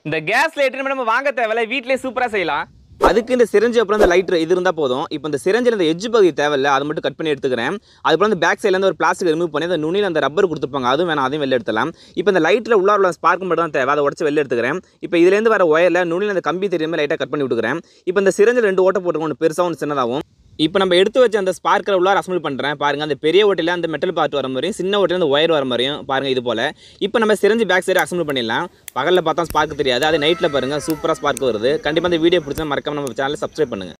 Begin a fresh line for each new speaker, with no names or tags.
இந்த case lighter நம்ம வாங்க தேவையில்ல வீட்லயே சூப்பரா செய்யலாம் அதுக்கு இந்த சிரஞ்சு அப்புறம் இந்த லைட்டர் இது இருந்தால் போதும் இப்போ இந்த சிரஞ்சில் இந்த எஜ்ஜு பகுதி தேவையில்ல அதை மட்டும் கட் பண்ணி எடுத்துக்கிறேன் அதுக்கப்புறம் இந்த பேக் சைட்லேருந்து ஒரு பிளாஸ்டிக் ரிமூவ் பண்ணி அந்த நுனியில் அந்த ரப்பர் கொடுத்துருப்பாங்க அதுவும் வேணாம் அதையும் வெளில எடுத்துலாம் இப்போ இந்த லைட்டில் உள்ளார உள்ள ஸ்பார்க் மட்டும் தான் தேவை அதை உடச்சு வெளில எடுத்துக்கிறேன் இப்போ இதுலேருந்து வர ஒயரில் நுனியில் அந்த கம்பி தெரியாமல் லைட்டாக கட் பண்ணி விட்டுக்கிறேன் இப்போ இந்த சிரஞ்சில் ரெண்டு ஓட்டை போட்டுக்கணும் ஒன்று பெருசாக ஒன்று சின்னதாகவும் இப்போ நம்ம எடுத்து வச்ச அந்த ஸ்பார்க்கில் உள்ளார அசம்பிள் பண்ணுறேன் பாருங்க அந்த பெரிய ஓட்டையில் அந்த மெட்டல் பார்ட் வர மாதிரியும் சின்ன ஓட்டையில் அந்த ஒயர் வர மாதிரியும் பாருங்க இது போல் இப்போ நம்ம சிரஞ்சு பேக் சைடு அசம்பிள் பண்ணிடலாம் பகலில் பார்த்தா ஸ்பார்க் தெரியாது அது நைட்டில் பாருங்க சூப்பராக ஸ்பார்க் வருது கண்டிப்பாக அந்த வீடியோ பிடிச்சா மறக்காம நம்ம சேனலை சப்ஸ்கிரைப் பண்ணுங்க